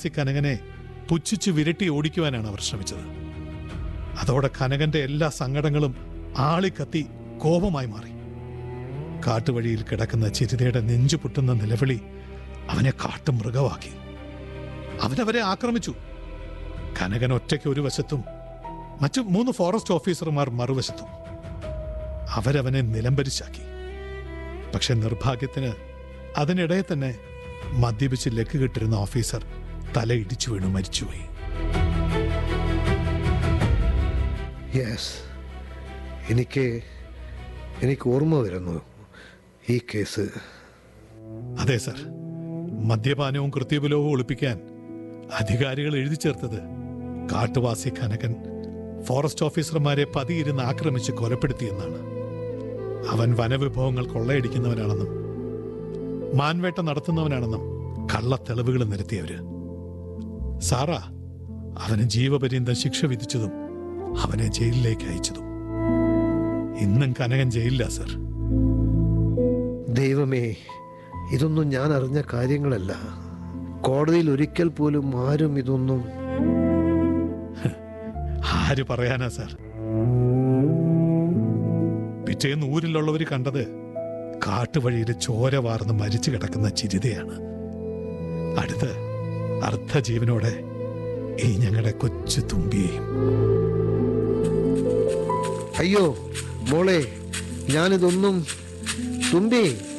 കാട്ടുവാസി കനകനെ പുച്ഛിച്ചു വിരട്ടി ഓടിക്കുവാനാണ് അവർ ശ്രമിച്ചത് അതോടെ കനകന്റെ എല്ലാ സങ്കടങ്ങളും ആളിക്കത്തി കോപമായി മാറി കാട്ടുവഴിയിൽ കിടക്കുന്ന ചിരിതയുടെ നെഞ്ചു പൊട്ടുന്ന നിലവിളി അവനെ കാട്ടുമൃഗമാക്കി അവനവരെ ആക്രമിച്ചു കനകൻ ഒറ്റയ്ക്ക് ഒരു വശത്തും മറ്റു മൂന്ന് ഫോറസ്റ്റ് ഓഫീസർമാർ മറുവശത്തും അവരവനെ നിലംപരിശാക്കി പക്ഷെ നിർഭാഗ്യത്തിന് അതിനിടെ തന്നെ മദ്യപിച്ച് ലക്ക് കിട്ടിരുന്ന ഓഫീസർ തലയിടിച്ചു വീണു മരിച്ചുപോയി യെസ് എനിക്ക് എനിക്ക് ഓർമ്മ വരുന്നു ഈ കേസ് അതെ സർ മദ്യപാനവും കൃത്യബലവും ഒളിപ്പിക്കാൻ അധികാരികൾ എഴുതി ചേർത്തത് കാട്ടുവാസി കനകൻ ഫോറസ്റ്റ് ഓഫീസർമാരെ പതിയിരുന്ന് ആക്രമിച്ച് കൊലപ്പെടുത്തിയെന്നാണ് അവൻ വനവിഭവങ്ങൾ കൊള്ളയടിക്കുന്നവനാണെന്നും മാൻവേട്ട നടത്തുന്നവനാണെന്നും കള്ള തെളിവുകൾ നിരത്തിയവര് സാറാ അവന് ജീവപര്യന്തം ശിക്ഷ വിധിച്ചതും അവനെ ജയിലിലേക്ക് അയച്ചതും ഇന്നും കനകൻ ജയിലില്ല സർ ദൈവമേ ഇതൊന്നും ഞാൻ അറിഞ്ഞ കാര്യങ്ങളല്ല കോടതിയിൽ ഒരിക്കൽ പോലും ആരും ഇതൊന്നും ആര് പറയാനാ സാർ പിറ്റേന്ന് ഊരിലുള്ളവർ കണ്ടത് കാട്ടുവഴിയിൽ ചോര വാർന്ന് മരിച്ചു കിടക്കുന്ന ചിരിതയാണ് അടുത്ത് അർദ്ധജീവനോടെ ഈ ഞങ്ങളുടെ കൊച്ചു തുമ്പിയെയും അയ്യോ മോളെ ഞാനിതൊന്നും തുമ്പി